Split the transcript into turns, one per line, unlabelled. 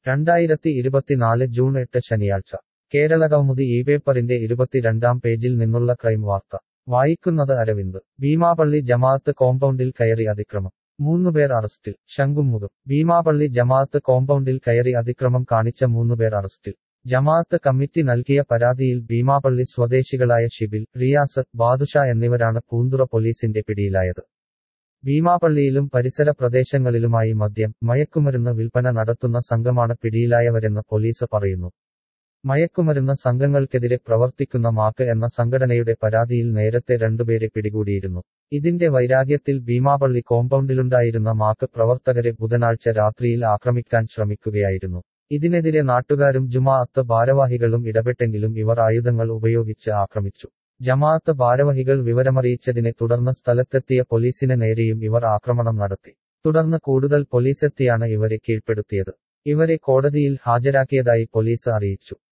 രണ്ടായിരത്തി ഇരുപത്തിനാല് ജൂൺ എട്ട് ശനിയാഴ്ച കേരളകൗമുദി ഈ പേപ്പറിന്റെ ഇരുപത്തിരണ്ടാം പേജിൽ നിന്നുള്ള ക്രൈം വാർത്ത വായിക്കുന്നത് അരവിന്ദ് ഭീമാപള്ളി ജമാഅത്ത് കോമ്പൗണ്ടിൽ കയറി അതിക്രമം മൂന്നുപേർ അറസ്റ്റിൽ ശംഖുമുഖം ഭീമാപള്ളി ജമാഅത്ത് കോമ്പൗണ്ടിൽ കയറി അതിക്രമം കാണിച്ച മൂന്നുപേർ അറസ്റ്റിൽ ജമാഅത്ത് കമ്മിറ്റി നൽകിയ പരാതിയിൽ ഭീമാപള്ളി സ്വദേശികളായ ഷിബിൽ റിയാസ് ബാദുഷ എന്നിവരാണ് പൂന്തുറ പോലീസിന്റെ പിടിയിലായത് ഭീമാപള്ളിയിലും പരിസര പ്രദേശങ്ങളിലുമായി മദ്യം മയക്കുമരുന്ന് വിൽപ്പന നടത്തുന്ന സംഘമാണ് പിടിയിലായവരെന്ന് പോലീസ് പറയുന്നു മയക്കുമരുന്ന് സംഘങ്ങൾക്കെതിരെ പ്രവർത്തിക്കുന്ന മാക്ക് എന്ന സംഘടനയുടെ പരാതിയിൽ നേരത്തെ രണ്ടുപേരെ പിടികൂടിയിരുന്നു ഇതിന്റെ വൈരാഗ്യത്തിൽ ഭീമാപള്ളി കോമ്പൗണ്ടിലുണ്ടായിരുന്ന മാക്ക് പ്രവർത്തകരെ ബുധനാഴ്ച രാത്രിയിൽ ആക്രമിക്കാൻ ശ്രമിക്കുകയായിരുന്നു ഇതിനെതിരെ നാട്ടുകാരും ജുമാഅത്ത് ഭാരവാഹികളും ഇടപെട്ടെങ്കിലും ഇവർ ആയുധങ്ങൾ ഉപയോഗിച്ച് ആക്രമിച്ചു ജമാഅത്ത് ഭാരവാഹികൾ വിവരമറിയിച്ചതിനെ തുടർന്ന് സ്ഥലത്തെത്തിയ പോലീസിന് നേരെയും ഇവർ ആക്രമണം നടത്തി തുടർന്ന് കൂടുതൽ പോലീസെത്തിയാണ് ഇവരെ കീഴ്പ്പെടുത്തിയത് ഇവരെ കോടതിയിൽ ഹാജരാക്കിയതായി പോലീസ് അറിയിച്ചു